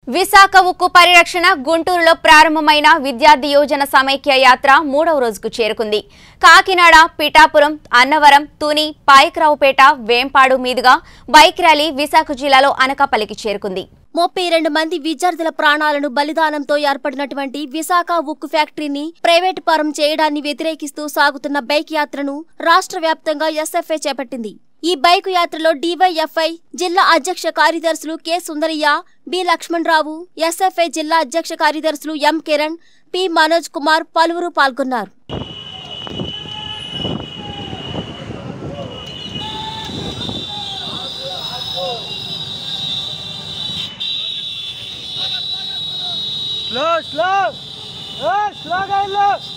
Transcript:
విశాఖ ఉక్కు పరిరక్షణ గుంటూరులో ప్రారంభమైన విద్యార్థి యోజన సమైక్య యాత్ర మూడవ రోజుకు చేరుకుంది కాకినాడ పిఠాపురం అన్నవరం తుని పాయకరావుపేట వేంపాడు మీదుగా బైక్ ర్యాలీ విశాఖ జిల్లాలో అనకాపల్లికి చేరుకుంది ముప్పై రెండు మంది విద్యార్థుల ప్రాణాలను బలిదానంతో ఏర్పడినటువంటి విశాఖ ఉక్కు ఫ్యాక్టరీని ప్రైవేటు పరం చేయడాన్ని వ్యతిరేకిస్తూ సాగుతున్న బైక్ యాత్రను రాష్ట్ర వ్యాప్తంగా ఎస్ఎఫ్ఐ చేపట్టింది ఈ బైక్ యాత్రలో డివైఎఫ్ఐ జిల్లా అధ్యక్ష కార్యదర్శులు K Sundarayya B Lakshmana Rao SFI జిల్లా అధ్యక్ష కార్యదర్శులు ఎం కిరణ్ పి మనోజ్ కుమార్ పలువురు పాల్గొన్నారు స్లో స్లో స్లోగా వెళ్ళు